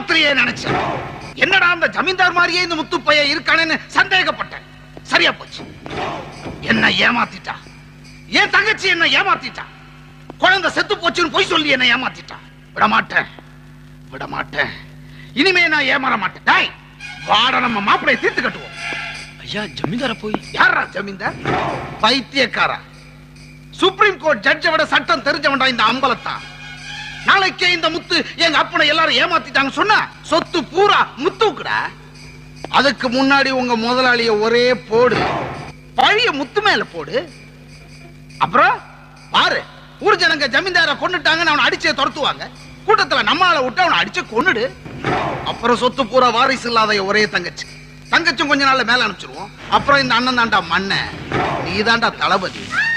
ராத்திரியே நினைச்சேன் என்னடா அந்த ஜமீன்தார் மாதிரியே இந்த முத்துப்பைய இருக்கானேன்னு சந்தேகப்பட்டேன் சரியா போச்சு என்ன ஏமாத்திட்டா என் தங்கச்சி என்ன ஏமாத்திட்டா குழந்தை செத்து போச்சுன்னு பொய் சொல்லி என்ன ஏமாத்திட்டா விட மாட்டேன் விட மாட்டேன் இனிமே நான் ஏமாற மாட்டேன் டேய் வாட நம்ம மாப்பிளைய தீர்த்து கட்டுவோம் ஐயா ஜமீன்தார போய் யாரா ஜமீன்தார் பைத்தியக்காரா சுப்ரீம் கோர்ட் ஜட்ஜை விட சட்டம் தெரிஞ்சவன்டா இந்த அம்பலத்தான் நாளைக்கே இந்த முத்து எங்க அப்பனை எல்லாரும் ஏமாத்திட்டாங்க சொன்னா சொத்து பூரா முத்துக்குடா அதுக்கு முன்னாடி உங்க முதலாளிய ஒரே போடு பழைய முத்து மேல போடு அப்புறம் பாரு ஊர் ஜனங்க ஜமீன்தார கொன்னுட்டாங்கன்னு அவனை அடிச்சே துரத்துவாங்க கூட்டத்துல நம்மளால விட்டு அவனை அடிச்சு கொன்னுடு அப்புறம் சொத்து பூரா வாரிசு இல்லாத ஒரே தங்கச்சி தங்கச்சும் கொஞ்ச நாள்ல மேல அனுப்பிச்சிருவோம் அப்புறம் இந்த அண்ணன் தாண்டா மண்ண நீ தாண்டா தளபதி